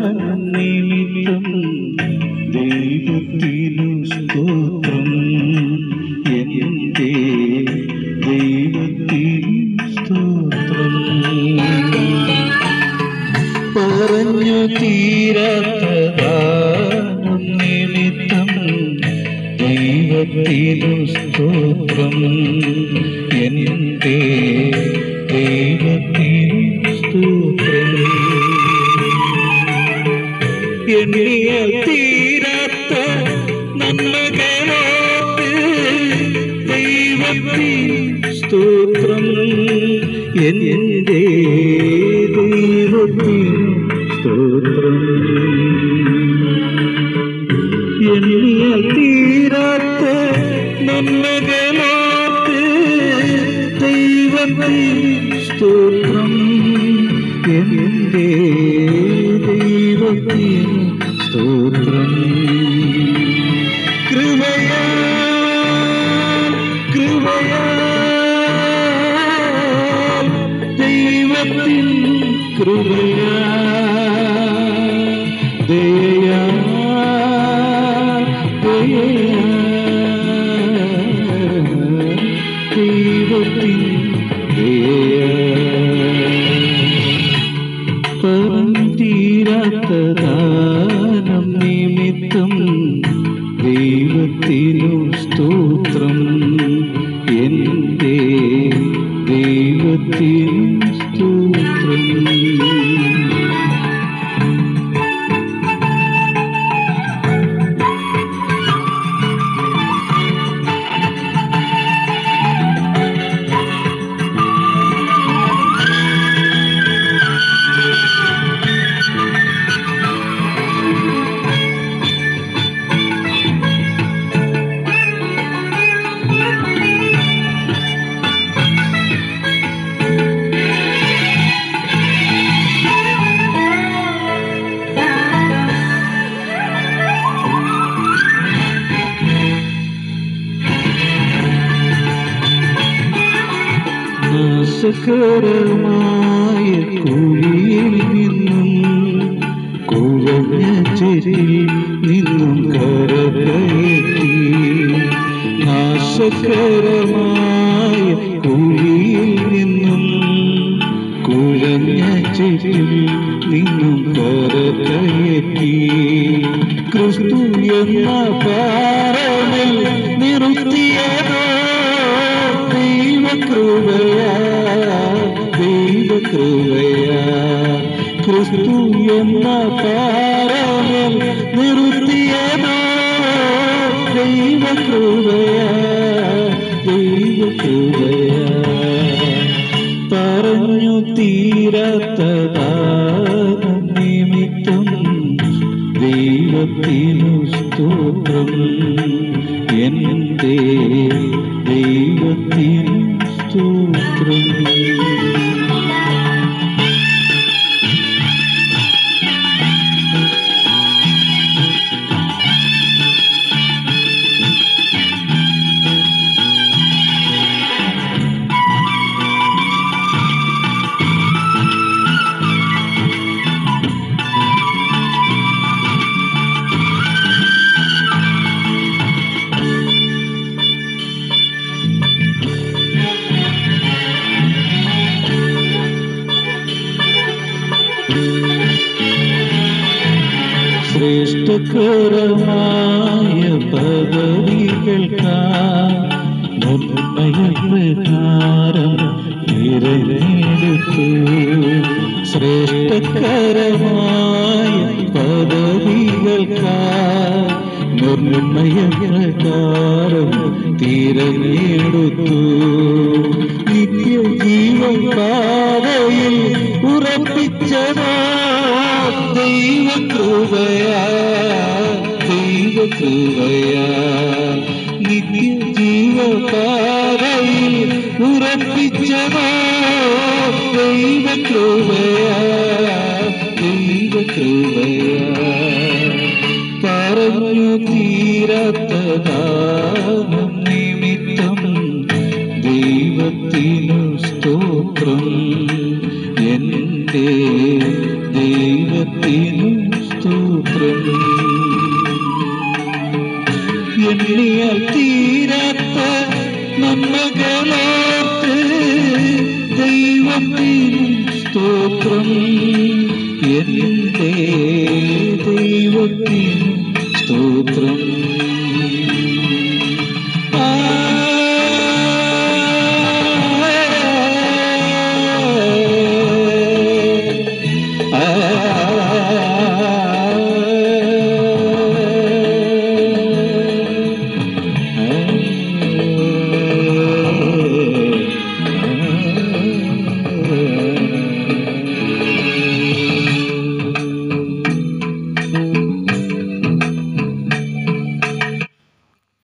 ദാനം നിമിത്തം ദൈവത്തിനു സ്തോത്രം എന്റെ ദൈവത്തിനു സ്തോത്രം പറഞ്ഞു തീരാത്ത ദാനം നിമിത്തം ദൈവത്തിനു സ്തോത്രം എന്റെ ദൈവത്തിനു സ്തോത്രം എണ്ണിയ തീരാത്ത നന്മകളോട് ദൈവത്തിൻ സ്തോത്രം എന്റെ ദൈവത്തിൻ സ്തോത്രം എണ്ണിയ തീരാത്ത നന്മകളോട് ദൈവത്തിൻ സ്തോത്രം എന്റെ ദൈവത്തിൻ സ്തോത്രം കൃപയാ കൃപയാ ദൈവത്തിൻ കൃപയാ ദയാ ദയാ ദൈവത്തിൻ ദയാ തീരാത്ത ദാനം നിമിത്തം ദൈവത്തിനു സ്തോത്രം എന്റെ ദൈവത്തിനു സ്തോത്രം നാശകരമായ കുഴിയിൽ നിന്നും കുഴഞ്ഞ ചെരിൽ നിന്നും കരകയറ്റി നാശകരമായ കുഴിയിൽ നിന്നും കുഴഞ്ഞ ചെരിൽ നിന്നും കരകയറ്റി ക്രിസ്തു എന്ന പാറമിൽ നിർത്തിയതോ ദൈവകൃപയാ ദൈവകൃപയാ ക്രിസ്തു എന്ന പാറമിൽ നിർത്തിയതോ ദൈവകൃപയാ ദൈവകൃപയാ പറഞ്ഞു തീരാത്തതാകും നിമിത്തം ദൈവത്തിനു സ്തോത്രം എന്റെ ദൈവത്തിനു സ്തോത്രം ശ്രേഷ്ഠകരമായ പദവികൾക്കായി നിർമ്മയപ്രകാരം തിരഞ്ഞെടുത്തു ശ്രേഷ്ഠകരമായ പദവികൾക്കായി നിർമ്മയപ്രകാരം തിരഞ്ഞെടുത്തു നിത്യജീവൻ പാതയിൽ ഉറപ്പിച്ചതാ ദൈവകൃപയാ ദൈവകൃപയാ നിത്യജീവപാതയിൽ ഉറപ്പിച്ചതോ ദൈവകൃപയാ ദൈവകൃപയാ പറഞ്ഞു തീരാത്തതാകും നിമിത്തം ദൈവത്തിനു സ്തോത്രം എന്റെ ദൈവത്തിനു സ്തോത്രം എണ്ണിയാൽ തീരാത്ത നന്മകളോർത്ത് ദൈവത്തിനും സ്തോത്രം എന്റെ ദൈവത്തിനും സ്തോത്രം